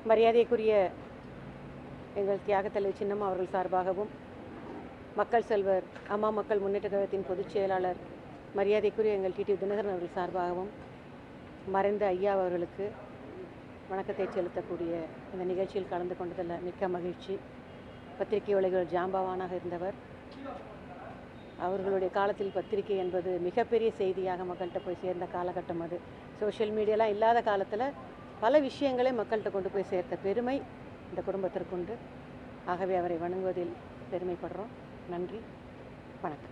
மரியாதைக்குரிய எங்கள் தியாகத்தலை சின்னம்மா அவர்கள் சார்பாகவும் மக்கள் செல்வர் அம்மா மக்கள் முன்னேற்ற கழகத்தின் பொதுச் செயலாளர் மரியாதைக்குரிய எங்கள் டிடி தினகரன் அவர்கள் சார்பாகவும் மறைந்த ஐயா அவர்களுக்கு வணக்கத்தை செலுத்தக்கூடிய இந்த நிகழ்ச்சியில் கலந்து கொண்டதில் மிக்க மகிழ்ச்சி பத்திரிகை உலகில் ஜாம்பவானாக இருந்தவர் அவர்களுடைய காலத்தில் பத்திரிகை என்பது மிகப்பெரிய செய்தியாக மக்கள்கிட்ட போய் சேர்ந்த காலகட்டம் அது சோஷியல் மீடியாலாம் இல்லாத காலத்தில் பல விஷயங்களை மக்கள்கிட்ட கொண்டு போய் சேர்த்த பெருமை இந்த குடும்பத்திற்குண்டு ஆகவே அவரை வணங்குவதில் பெருமைப்படுறோம் நன்றி வணக்கம்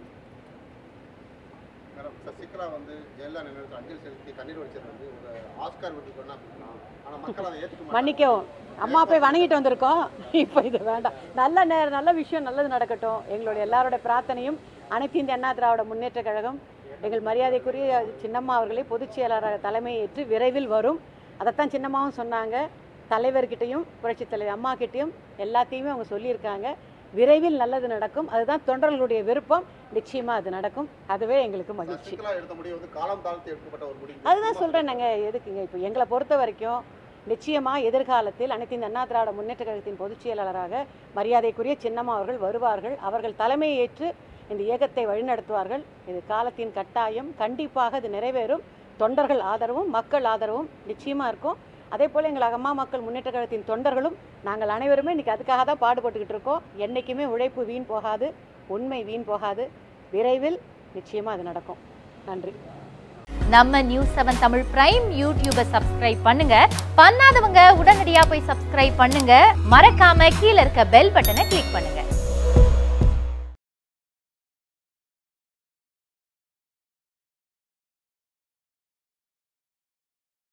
மேடம் சசிகலா வந்து ஜெயலலிதா நினைவு அஞ்சலி செலுத்தி கண்ணீர் வச்சது வந்து ஒரு ஆஸ்கார் விருது பண்ணா அப்படின்னா ஆனா மக்கள் அதை ஏற்றுக்க மாட்டாங்க மன்னிக்கவும் அம்மா போய் வணங்கிட்டு வந்திருக்கோம் இப்போ இது வேண்டாம் நல்ல நேரம் நல்ல விஷயம் நல்லது நடக்கட்டும் எங்களுடைய எல்லாரோட பிரார்த்தனையும் அனைத்து இந்திய அண்ணா திராவிட முன்னேற்ற கழகம் எங்கள் மரியாதைக்குரிய சின்னம்மா அவர்களே பொதுச் செயலாளராக தலைமையேற்று விரைவில் வரும் அதைத்தான் சின்னம்மாவும் சொன்னாங்க தலைவர்கிட்டையும் புரட்சித் தலைவர் அம்மா கிட்டேயும் எல்லாத்தையுமே அவங்க சொல்லியிருக்காங்க விரைவில் நல்லது நடக்கும் அதுதான் தொண்டர்களுடைய விருப்பம் நிச்சயமாக அது நடக்கும் அதுவே எங்களுக்கு மகிழ்ச்சி சசிகலா எடுத்த முடிவு வந்து காலம் தாழ்த்தி எடுக்கப்பட்ட ஒரு முடிவு அதுதான் சொல்கிறேன் நாங்கள் எதுக்குங்க இப்போ எங்களை பொறுத்த வரைக்கும் நிச்சயமாக எதிர்காலத்தில் அனைத்து இந்த அண்ணா திராவிட முன்னேற்ற கழகத்தின் பொதுச் செயலாளராக மரியாதைக்குரிய சின்னம்மா அவர்கள் வருவார்கள் அவர்கள் தலைமையை ஏற்று இந்த இயக்கத்தை வழிநடத்துவார்கள் இது காலத்தின் கட்டாயம் கண்டிப்பாக இது நிறைவேறும் தொண்டர்கள் ஆதரவும் மக்கள் ஆதரவும் நிச்சயமாக இருக்கும் அதே போல் எங்கள் அம்மா மக்கள் முன்னேற்ற கழகத்தின் தொண்டர்களும் நாங்கள் அனைவருமே இன்றைக்கி அதுக்காக தான் பாடுபட்டுக்கிட்டு இருக்கோம் என்றைக்குமே உழைப்பு வீண் போகாது உண்மை வீண் போகாது விரைவில் நிச்சயமாக அது நடக்கும் நன்றி நம்ம நியூஸ் செவன் தமிழ் பிரைம் யூடியூபை சப்ஸ்கிரைப் பண்ணுங்க பண்ணாதவங்க உடனடியா போய் சப்ஸ்கிரைப் பண்ணுங்க மறக்காம கீழ இருக்க பெல் பட்டனை கிளிக் பண்ணுங்க